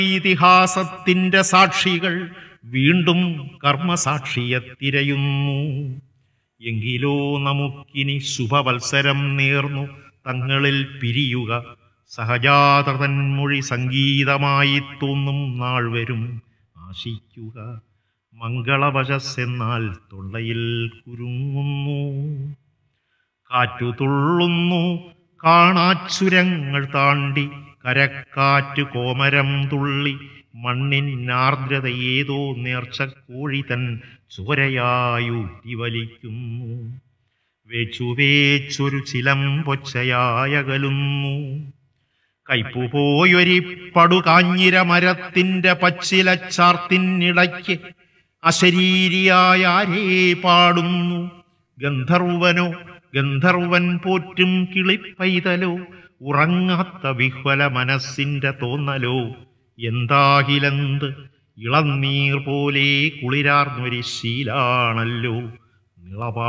ഇതിഹാസത്തിന്റെ സാക്ഷികൾ വീണ്ടും കർമ്മസാക്ഷിയെ തിരയുന്നു എങ്കിലോ നമുക്കിനി ശുഭവത്സരം നേർന്നു തങ്ങളിൽ പിരിയുക സഹജാതൻ മൊഴി സംഗീതമായി തോന്നും നാൾ വരും ആശിക്കുക മംഗളവശസ്സെന്നാൽ തൊള്ളയിൽ കുരുങ്ങുന്നു കാറ്റു തുള്ളുന്നു കാണാച്ചുരങ്ങൾ താണ്ടി കരക്കാറ്റ് കോമരം തുള്ളി മണ്ണിനാർദ്രത ഏതോ നേർച്ചക്കോഴി തൻ ചോരയായൂറ്റി വലിക്കുന്നു വേച്ചു വേച്ചൊരു ചിലം പൊച്ചയായകലുന്നു കൈപ്പുപോയൊരി പടുകാഞ്ഞിര മരത്തിന്റെ പച്ചിലച്ചാർത്തിനിടയ്ക്ക് അശരീരിയായ ആരേ പാടുന്നു ഗന്ധർവനോ ഗന്ധർവൻ പോറ്റും കിളിപ്പൈതലോ ഉറങ്ങാത്ത വിഹ്വല മനസ്സിന്റെ തോന്നലോ എന്താകിലെന്ത് ഇളനീർ പോലെ കുളിരാർന്നൊരു ശീലാണല്ലോ നിളപാ